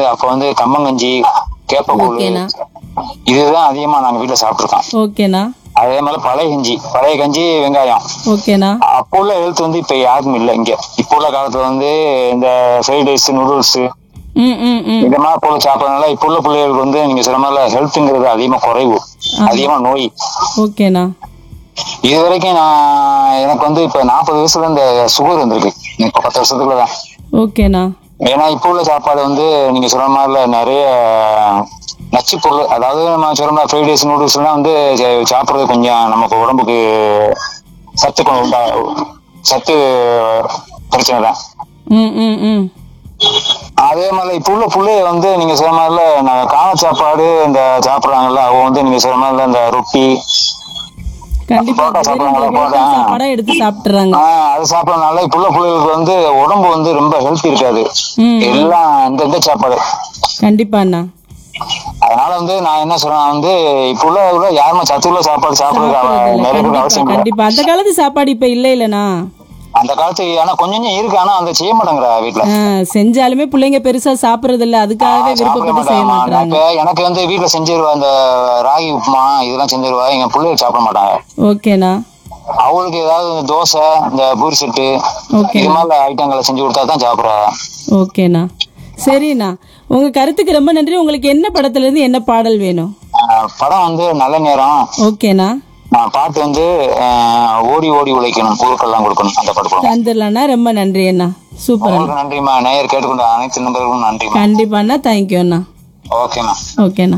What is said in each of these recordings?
வந்து அப்ப வந்து கம்மங்கஞ்சி கேப்பக்கூழ் ஓகேண்ணா இதுதான் அதிகமா நாங்க வீட்டுல சாப்பிட்டுருக்கோம் ஓகேண்ணா அதே மாதிரி பழைய கஞ்சி பழைய கஞ்சி வெங்காயம் ஓகேண்ணா அப்போ உள்ள ஹெல்த் வந்து இப்ப யாருக்கும் இல்ல இங்க இப்போ உள்ள காலத்துல வந்து இந்த ஃப்ரைட் ரைஸ் நூடுல்ஸ் ம் ம் ம் இந்த மாதிரி போல சாப்பிடறதுனால இப்போ உள்ள பிள்ளைகளுக்கு வந்து நீங்க சொன்ன மாதிரி ஹெல்த்ங்கிறது அதிகமா குறைவு அதிகமா நோய் ஓகேண்ணா இது வரைக்கும் நான் எனக்கு வந்து இப்ப நாற்பது வயசுல இந்த சுகர் வந்திருக்கு இப்ப பத்து வருஷத்துக்குள்ள தான் ஓகேண்ணா ஏன்னா இப்போ உள்ள சாப்பாடு வந்து நீங்க சொன்ன மாதிரில நிறைய நச்சு பொருள் அதாவது நம்ம சொல்ற மாதிரி ஃப்ரைட் ரைஸ் நூடுல்ஸ் எல்லாம் வந்து சே- சாப்பிடுறது கொஞ்சம் நமக்கு உடம்புக்கு சத்து கொஞ்சம் உண்டா சத்து பிரச்சனை தான் ம் ம் ம் அதே மாதிரி இப்போ உள்ள புள்ளைய வந்து நீங்க சொன்ன மாதிரில நான் காண சாப்பாடு இந்த சாப்பிடுறாங்கல்ல அவங்க வந்து நீங்க சொன்ன மாதிரில இந்த ரொட்டி கண்டிப்பா போட்டா சாப்பிடுறாங்களா? வெறும் போட்டா. சாப்பாடா எடுத்து சாப்பிட்டுறாங்க ஆஹ் அது சாப்பிடறதுனால இப்போ உள்ள பிள்ளைகளுக்கு வந்து உடம்பு வந்து ரொம்ப ஹெல்த்தி இருக்காது ம் எல்லாம் இந்த இந்த சாப்பாடு கண்டிப்பாண்ணா அதனால வந்து நான் என்ன சொல்றேன் வந்து இப்போ உள்ள உள்ள யாருமே சத்துள்ள சாப்பாடு சாப்பிடுறது சாப்பிடுறது இல்ல. நிறைய பேருக்கு கண்டிப்பா அவசியம் இல்லை கண்டிப்பா அந்த காலத்து சாப்பாடு இப்ப இல்ல இல்லனா அந்த காலத்துக்கு ஆனா கொஞ்சம் கொஞ்சம் இருக்கு ஆனா அந்த செய்ய மாட்டேங்கிறா வீட்டுல செஞ்சாலுமே பிள்ளைங்க பெருசா சாப்பிடுறது இல்ல அதுக்காகவே சாப்பிட விருப்பப்பட்டு செய்ய மாட்டாங்க மாட்டாங்க இப்ப எனக்கு வந்து வீட்டுல செஞ்சிருவா அந்த ராகி உப்புமா இதெல்லாம் செஞ்சிருவா எங்க பிள்ளைகள் சாப்பிட மாட்டாங்க ஓகேண்ணா அவளுக்கு ஏதாவது இந்த தோசை இந்த பூரி செட்டு ஓகே இது மாதிரி ஐட்டங்களை செஞ்சு கொடுத்தா தான் சாப்பிடுறா ஓகேண்ணா சரிண்ணா உங்க கருத்துக்கு ரொம்ப நன்றி உங்களுக்கு என்ன படத்துல இருந்து என்ன பாடல் வேணும் ஆஹ் படம் வந்து நல்ல நேரம் ஓகேண்ணா நான் பாட்டு வந்து ஆஹ் ஓடி ஓடி உழைக்கணும் ஊருக்கெல்லாம் கொடுக்கணும் அந்த பாட்டு போடுவோம் தந்துடலாண்ணா ரொம்ப நன்றி அண்ணா சூப்பர் அண்ணா உங்களுக்கு நன்றிம்மா நேயர் கேட்டுக்கொண்ட அனைத்து நண்பர்களுக்கும் நன்றிம்மா கண்டிப்பாண்ணா தேங்க்யூ அண்ணா ஓகேம்மா ஓகேண்ணா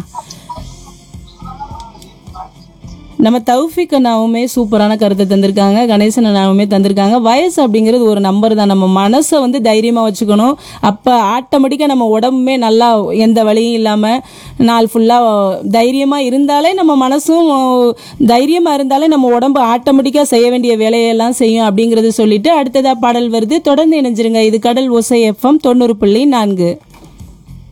நம்ம தௌஃபிக் அண்ணாவுமே சூப்பரான கருத்தை தந்திருக்காங்க கணேசன் அண்ணாவுமே தந்திருக்காங்க வயசு அப்படிங்கிறது ஒரு நம்பர் தான் நம்ம மனசை வந்து தைரியமா வச்சுக்கணும் அப்ப ஆட்டோமேட்டிக்கா நம்ம உடம்புமே நல்லா எந்த வழியும் இல்லாம நாள் ஃபுல்லா தைரியமா இருந்தாலே நம்ம மனசும் தைரியமா இருந்தாலே நம்ம உடம்பு ஆட்டோமேட்டிக்கா செய்ய வேண்டிய வேலையெல்லாம் செய்யும் அப்படிங்கறது சொல்லிட்டு அடுத்ததா பாடல் வருது தொடர்ந்து இணைஞ்சிருங்க இது கடல் ஓசை எஃப்எம் தொண்ணூறு புள்ளி நான்கு